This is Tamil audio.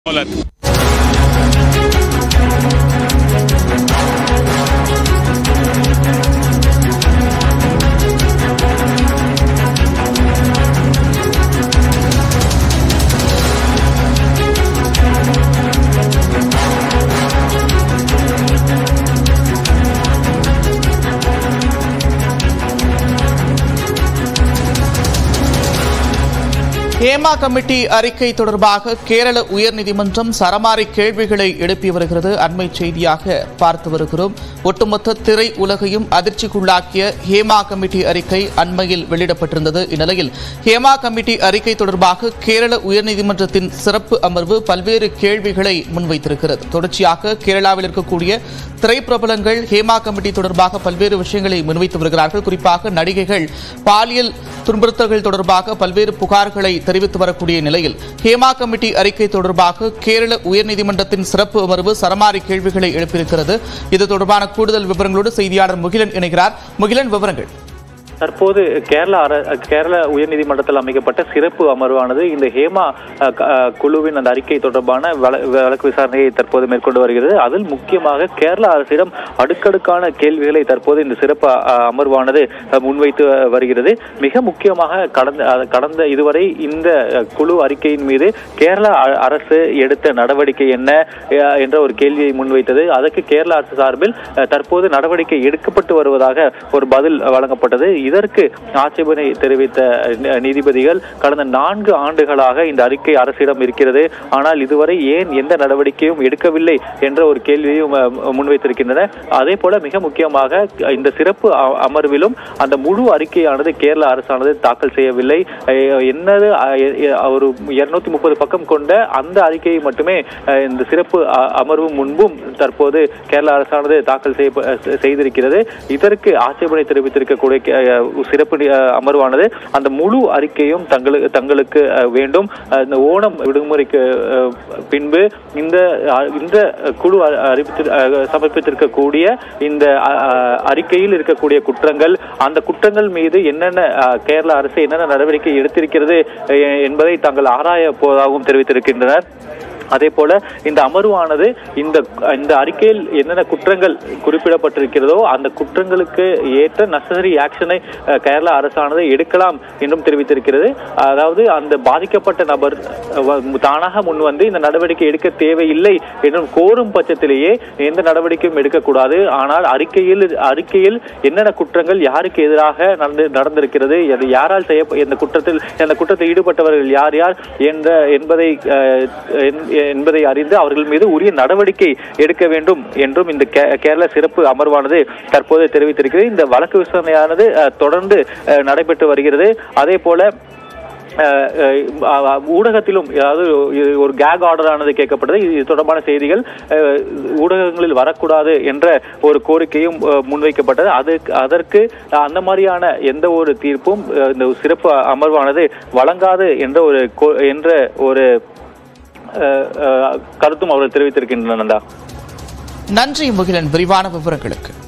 ولد ஹேமா கமிட்டி அறிக்கை தொடர்பாக கேரள உயர்நீதிமன்றம் சரமாரி கேள்விகளை எழுப்பி வருகிறது அண்மை செய்தியாக பார்த்து வருகிறோம் ஒட்டுமொத்த திரை உலகையும் அதிர்ச்சிக்குள்ளாக்கிய ஹேமா கமிட்டி அறிக்கை அண்மையில் வெளியிடப்பட்டிருந்தது இந்நிலையில் ஹேமா கமிட்டி அறிக்கை தொடர்பாக கேரள உயர்நீதிமன்றத்தின் சிறப்பு அமர்வு பல்வேறு கேள்விகளை முன்வைத்திருக்கிறது தொடர்ச்சியாக கேரளாவில் இருக்கக்கூடிய திரைப்பிரபலங்கள் ஹேமா கமிட்டி தொடர்பாக பல்வேறு விஷயங்களை முன்வைத்து வருகிறார்கள் குறிப்பாக நடிகைகள் பாலியல் துன்புறுத்தல்கள் தொடர்பாக பல்வேறு புகார்களை தெரிவித்து வரக்கூடிய நிலையில் ஹேமா கமிட்டி அறிக்கை தொடர்பாக கேரள உயர்நீதிமன்றத்தின் சிறப்பு அமர்வு சரமாரி கேள்விகளை எழுப்பியிருக்கிறது இது தொடர்பான கூடுதல் விவரங்களோடு செய்தியாளர் முகிலன் இணைகிறார் முகிலன் விவரங்கள் தற்போது கேரள அர கேரள உயர்நீதிமன்றத்தில் அமைக்கப்பட்ட சிறப்பு அமர்வானது இந்த ஹேமா அஹ், க- அஹ், குழுவின் அந்த அறிக்கை தொடர்பான வழ- வழக்கு விசாரணையை தற்போது மேற்கொண்டு வருகிறது அதில் முக்கியமாக கேரள அரசிடம் அடுக்கடுக்கான கேள்விகளை தற்போது இந்த சிறப்பு அஹ், அமர்வானது அஹ், முன்வைத்து வ- வருகிறது மிக முக்கியமாக கடந்த அஹ், கடந்த இதுவரை இந்த அஹ், குழு அறிக்கையின் மீது கேரள அ- அரசு எடுத்த நடவடிக்கை என்ன அஹ், என்ற ஒரு கேள்வியை முன்வைத்தது அதற்கு கேரள அரசு சார்பில் அஹ், தற்போது நடவடிக்கை எடுக்கப்பட்டு வருவதாக ஒரு பதில் வழங்கப்பட்டது இதற்கு ஆட்சேபனை தெரிவித்த ந- நீதிபதிகள் கடந்த நான்கு ஆண்டுகளாக இந்த அறிக்கை அரசிடம் இருக்கிறது ஆனால் இதுவரை ஏன் எந்த நடவடிக்கையும் எடுக்கவில்லை என்ற ஒரு கேள்வியையும் அஹ், முன்வைத்திருக்கின்றனர் அதே போல மிக முக்கியமாக இந்த சிறப்பு அ- அமர்விலும் அந்த முழு அறிக்கையானது கேரள அரசானது தாக்கல் செய்யவில்லை அஹ், என்னது அஹ், எ- எ- ஒரு இருநூத்தி முப்பது பக்கம் கொண்ட அந்த அறிக்கையை மட்டுமே அஹ், இந்த சிறப்பு அ- அமர்வு முன்பும் தற்போது கேரள அரசானது தாக்கல் செய்ய அஹ், செய்திருக்கிறது இதற்கு ஆட்சேபனை தெரிவித்திருக்கக்கூடிய கே- அஹ், சிறப்பு நி- அஹ், அமர்வானது அந்த முழு அறிக்கையும் தங்களுக்கு தங்களுக்கு அஹ், வேண்டும் அஹ், இந்த ஓணம் விடுமுறைக்கு அஹ், பின்பு இந்த அஹ், இந்த குழு அ- அறிவித்து அஹ், சமர்ப்பித்திருக்கக்கூடிய இந்த அஹ், அஹ், அறிக்கையில் இருக்கக்கூடிய குற்றங்கள் அந்த குற்றங்கள் மீது என்னென்ன அஹ், கேரள அரசு என்னென்ன நடவடிக்கை எடுத்திருக்கிறது அஹ், என்பதை தாங்கள் ஆராய போவதாகவும் தெரிவித்திருக்கின்றனர் அதே போல இந்த அமர்வானது இந்த இந்த அறிக்கையில் என்னென்ன குற்றங்கள் குறிப்பிடப்பட்டிருக்கிறதோ அந்த குற்றங்களுக்கு ஏற்ற நெசசரி ஆக்ஷனை அஹ், கேரளா அரசானது எடுக்கலாம் என்றும் தெரிவித்திருக்கிறது அதாவது அந்த பாதிக்கப்பட்ட நபர் அஹ், வ- தானாக முன் வந்து இந்த நடவடிக்கை எடுக்க தேவையில்லை என்றும் கோரும் பட்சத்திலேயே எந்த நடவடிக்கையும் எடுக்கக்கூடாது ஆனால் அறிக்கையில் அறிக்கையில் என்னென்ன குற்றங்கள் யாருக்கு எதிராக நடந்து நடந்திருக்கிறது அது யாரால் செய்ய இந்த குற்றத்தில் இந்த குற்றத்தில் ஈடுபட்டவர்கள் யார் யார் என்ற என்பதை அஹ், என்- என்பதை அறிந்து அவர்கள் மீது உரிய நடவடிக்கை எடுக்க வேண்டும் என்றும் இந்த கே- கேரள சிறப்பு அமர்வானது தற்போது தெரிவித்திருக்கிறது இந்த வழக்கு விசாரணையானது அஹ், தொடர்ந்து அஹ், நடைபெற்று வருகிறது அதே போல அஹ், அஹ், ஊடகத்திலும் அதாவது இது ஒரு கேக் ஆர்டர் ஆனது கேட்கப்பட்டது இது தொடர்பான செய்திகள் அஹ், ஊடகங்களில் வரக்கூடாது என்ற ஒரு கோரிக்கையும் அஹ், முன்வைக்கப்பட்டது அது அதற்கு அந்த மாதிரியான எந்த ஒரு தீர்ப்பும் அஹ், இந்த சிறப்பு அமர்வானது வழங்காது என்ற ஒரு கோ- என்ற ஒரு அஹ், அஹ், கருத்தும் அவர்கள் தெரிவித்திருக்கின்றனர் நந்தா நன்றி முகிலன் விரிவான விவரங்களுக்கு